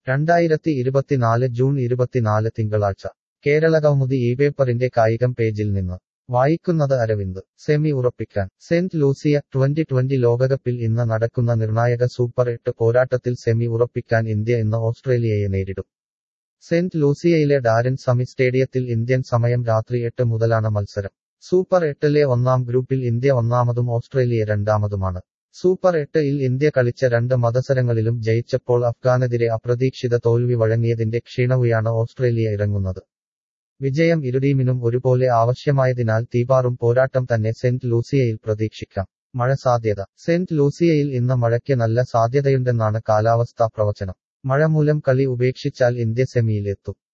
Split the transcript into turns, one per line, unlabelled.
രണ്ടായിരത്തി ഇരുപത്തിനാല് ജൂൺ ഇരുപത്തിനാല് തിങ്കളാഴ്ച കേരളകൗമുദി ഈ പേപ്പറിന്റെ കായികം പേജിൽ നിന്ന് വായിക്കുന്നത് അരവിന്ദ് സെമി ഉറപ്പിക്കാൻ സെന്റ് ലൂസിയ ട്വന്റി ട്വന്റി ലോകകപ്പിൽ ഇന്ന് നടക്കുന്ന നിർണായക സൂപ്പർ എട്ട് പോരാട്ടത്തിൽ സെമി ഉറപ്പിക്കാൻ ഇന്ത്യ ഇന്ന് ഓസ്ട്രേലിയയെ നേരിടും സെന്റ് ലൂസിയയിലെ ഡാരൻ സമി സ്റ്റേഡിയത്തിൽ ഇന്ത്യൻ സമയം രാത്രി എട്ട് മുതലാണ് മത്സരം സൂപ്പർ എട്ടിലെ ഒന്നാം ഗ്രൂപ്പിൽ ഇന്ത്യ ഒന്നാമതും ഓസ്ട്രേലിയ രണ്ടാമതുമാണ് സൂപ്പർ എട്ട് ഇൽ ഇന്ത്യ കളിച്ച രണ്ട് മത്സരങ്ങളിലും ജയിച്ചപ്പോൾ അഫ്ഗാനെതിരെ അപ്രതീക്ഷിത തോൽവി വഴങ്ങിയതിന്റെ ക്ഷീണവുയാണ് ഓസ്ട്രേലിയ ഇറങ്ങുന്നത് വിജയം ഇരു ടീമിനും ഒരുപോലെ ആവശ്യമായതിനാൽ തീപാറും പോരാട്ടം തന്നെ സെന്റ് ലൂസിയയിൽ പ്രതീക്ഷിക്കാം മഴ സാധ്യത സെന്റ് ലൂസിയയിൽ ഇന്ന് മഴയ്ക്ക് നല്ല സാധ്യതയുണ്ടെന്നാണ് കാലാവസ്ഥാ പ്രവചനം മഴ മൂലം കളി ഉപേക്ഷിച്ചാൽ ഇന്ത്യ സെമിയിലെത്തും